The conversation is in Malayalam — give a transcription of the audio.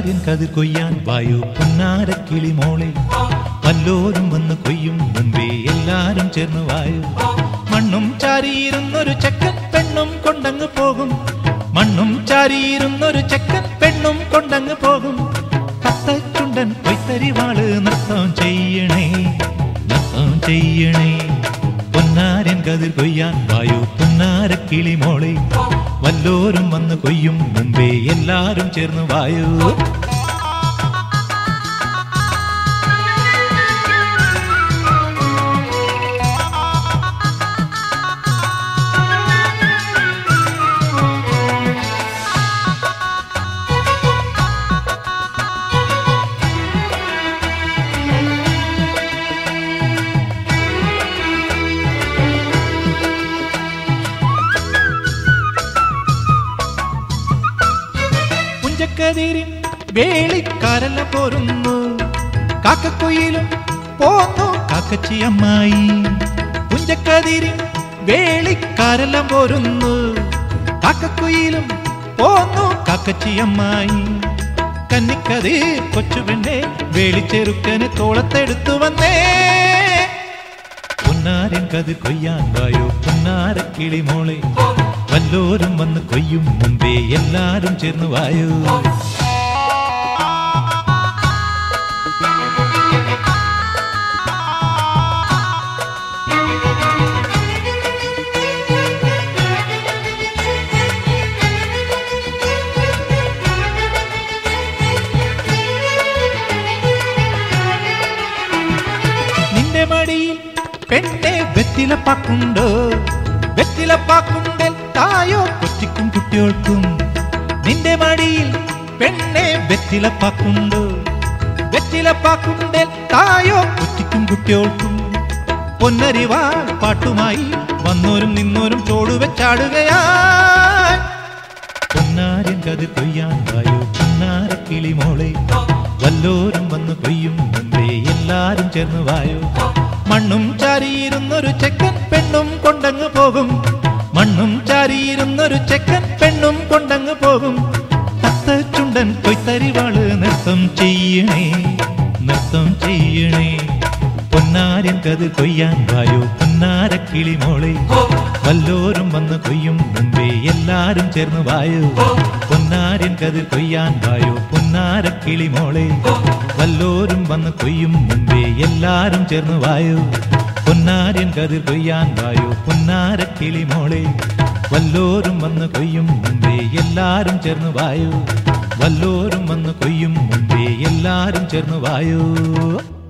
പൊന്നാരൻ കതിർ കൊയ്യാൻ വായു പൊന്നാരക്കിളി മോളെ വല്ലോരും വന്ന് കൊയ്യും മുമ്പേ എല്ലാരും ചേർന്ന് വായു മണ്ണും ചാരിയിരുന്നൊരു ചെക്കൻ പെണ്ണും കൊണ്ടങ്ങ് പോകും മണ്ണും ചാരിയിരുന്നൊരു ചെക്കൻ പെണ്ണും കൊണ്ടങ്ങ് പോകും കത്തച്ചുണ്ടൻ പൊയ്ത്തരിവാള് നൃത്തം ചെയ്യണേ നൃത്തം ചെയ്യണേ പൊന്നാരൻ കതിർ കൊയ്യാൻ വായു പൊന്നാരക്കിളി മോളെ വല്ലോരും വന്ന് കൊയ്യും മുമ്പേ എല്ലാരും ചേർന്ന് വായു പുഞ്ചക്കതിരിൻ വേളിക്കാരല്ല പോരുന്നു കാക്കക്കുയിലും പോന്നു കാക്കച്ചി അമ്മായി പുഞ്ചക്കതിരിൻ വേളിക്കാരെല്ലാം പോരുന്നു കാക്കക്കുയിലും പോന്നു കാക്കച്ചി അമ്മായി കന്നിക്കതി കൊച്ചു പെണ്ണെ വേളിച്ചെറുക്കന് തോളത്തെടുത്തു വന്നേ പൊന്നാരൻ കതിർ കൊയ്യാൻ വായോ പൊന്നാര കിളി മോളെ വല്ലോരും വന്ന് കൊയ്യും മുമ്പേ എല്ലാരും ചേർന്ന് വായോ നിന്റെ മടിയിൽ പെണ്ണെ വെറ്റിലപ്പാക്കുണ്ടോ വെറ്റിലപ്പാക്കുണ്ടൽ തായോ കൊച്ചിക്കും കുട്ടികൾക്കും നിന്റെ മടിയിൽ പെണ്ണെ വെറ്റിലപ്പാക്കുണ്ടോ വെറ്റിലപ്പാക്കുണ്ടൽ തായോ കൊച്ചിക്കും കുട്ടികൾക്കും പൊന്നരിവാ പാട്ടുമായി വന്നോരും നിന്നോരും ചോടുവെച്ചാടുകയായി പൊന്നാരൻ കത് കൊയ്യാൻ വായോ പൊന്നാര കിളി മോളെ വല്ലോരും വന്ന് കൊയ്യും മുമ്പേ എല്ലാരും ചേർന്ന് വായോ മണ്ണും ചാരിയിരുന്നൊരു ചെക്കൻ പെണ്ണും കൊണ്ടങ്ങ് പോകും മണ്ണും ചാരിയിരുന്നൊരു ചെക്കൻ പെണ്ണും കൊണ്ടങ്ങ് പോകും തത്ത ചുണ്ടൻ കൊയ്ത്തരിവാള് നൃത്തം ചെയ്യണേ നൃത്തം ചെയ്യണേ പൊന്നാരൻ കത് കൊയ്യാൻ വായോ പൊന്നാര കിളി മോളെ വല്ലോരും വന്ന് കൊയ്യും മുമ്പേ എല്ലാരും ചേർന്ന് വായോ പൊന്നാരൻ കതിർ കൊയ്യാൻ വായോ പൊന്നാര കിളി മോളെ വല്ലോരും വന്ന് കൊയ്യും മുമ്പേ എല്ലാരും ചേർന്ന് വായോ പൊന്നാരൻ കതിർ കൊയ്യാൻ വായോ പൊന്നാര കിളി മോളെ വല്ലോരും വന്ന് കൊയ്യും മുമ്പേ എല്ലാരും ചേർന്ന് വായോ വല്ലോരും വന്ന് കൊയ്യും മുമ്പേ എല്ലാരും ചേർന്ന് വായോ